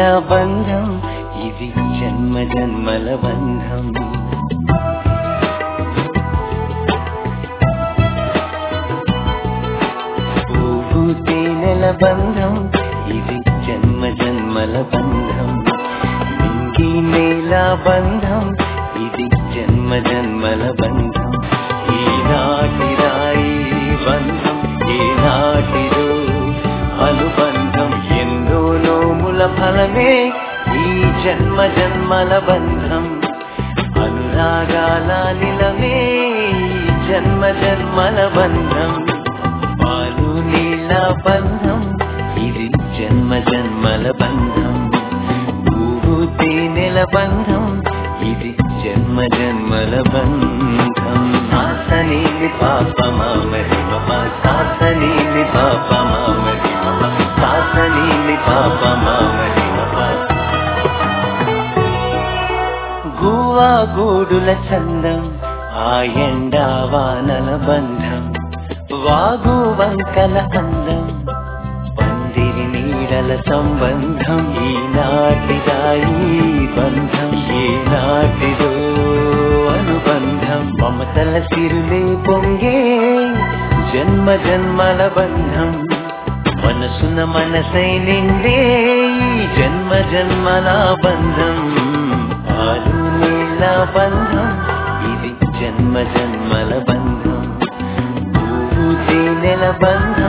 బంధం ఇది జన్మ జన్మల బంధం పువ్వు తేనెల బంధం ఇది జన్మ జన్మల బంధం నింగి నేల బంధం ఇది జన్మ జన్మల బంధం ఈనాటి రాయి బంధం ఈనాటిదో అనుబంధం ఎన్నో నోముల ఫలమే ఈ జన్మ జన్మల బంధం అనురాగాల నిలమే ఈ జన్మ జన్మల బంధం పాలు నీళ్ళ బంధం ఇది జన్మ జన్మల బంధం పువ్వు తేనెల బంధం ఇది జన్మ జన్మల బంధం సాసనీని పాప మామరి మమ సాసనీని పాప మామరి మమ సాసనీని పాప మామరి మమ గువ్వా గూడుల చందం ఆ ఎండా వానల బంధం వాగు వంకల అందం పందిరి నీడల సంబంధం ఈనాటిదా ఈ బంధం ఏనాటిదో అనుబంధం మమతల సిరులే పొంగే జన్మ జన్మల బంధం మనసున మనసై నిండే ఈ జన్మ జన్మల బంధం పాలు నీళ్ళ బంధం ఇది జన్మ జన్మల బంధం పువ్వు తేనెల బంధం